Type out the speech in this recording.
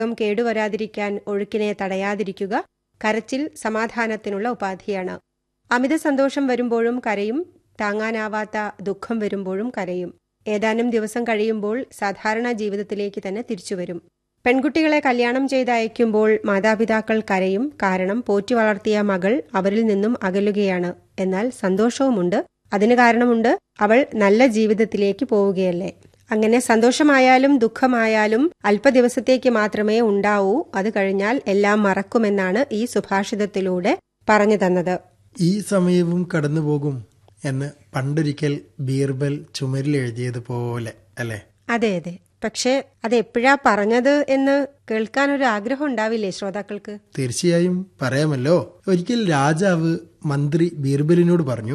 രോഗം കേടുവരാതിരിക്കാൻ ഒഴുക്കിനെ തടയാതിരിക്കുക കരച്ചിൽ സമാധാനത്തിനുള്ള ഉപാധിയാണ് അമിത സന്തോഷം വരുമ്പോഴും കരയും താങ്ങാനാവാത്ത ദുഃഖം വരുമ്പോഴും കരയും ഏതാനും ദിവസം കഴിയുമ്പോൾ സാധാരണ ജീവിതത്തിലേക്ക് തന്നെ തിരിച്ചുവരും പെൺകുട്ടികളെ കല്യാണം ചെയ്ത് അയക്കുമ്പോൾ മാതാപിതാക്കൾ കരയും കാരണം പോറ്റി വളർത്തിയ മകൾ അവരിൽ നിന്നും അകലുകയാണ് എന്നാൽ സന്തോഷവുമുണ്ട് അതിന് കാരണമുണ്ട് അവൾ നല്ല ജീവിതത്തിലേക്ക് പോവുകയല്ലേ അങ്ങനെ സന്തോഷമായാലും ദുഃഖമായാലും അല്പദിവസത്തേക്ക് മാത്രമേ ഉണ്ടാവൂ അത് കഴിഞ്ഞാൽ എല്ലാം മറക്കുമെന്നാണ് ഈ സുഭാഷിതത്തിലൂടെ പറഞ്ഞു തന്നത് ഈ സമയവും കടന്നുപോകും എന്ന് പണ്ടൊരിക്കൽ ബീർബൽ ചുമരിൽ എഴുതിയതുപോലെ അല്ലേ അതെ അതെ പക്ഷേ അത് എപ്പോഴാ പറഞ്ഞത് എന്ന് കേൾക്കാൻ ഒരു ആഗ്രഹം ഉണ്ടാവില്ലേ ശ്രോതാക്കൾക്ക് തീർച്ചയായും പറയാമല്ലോ ഒരിക്കൽ രാജാവ് മന്ത്രി ബീർബലിനോട് പറഞ്ഞു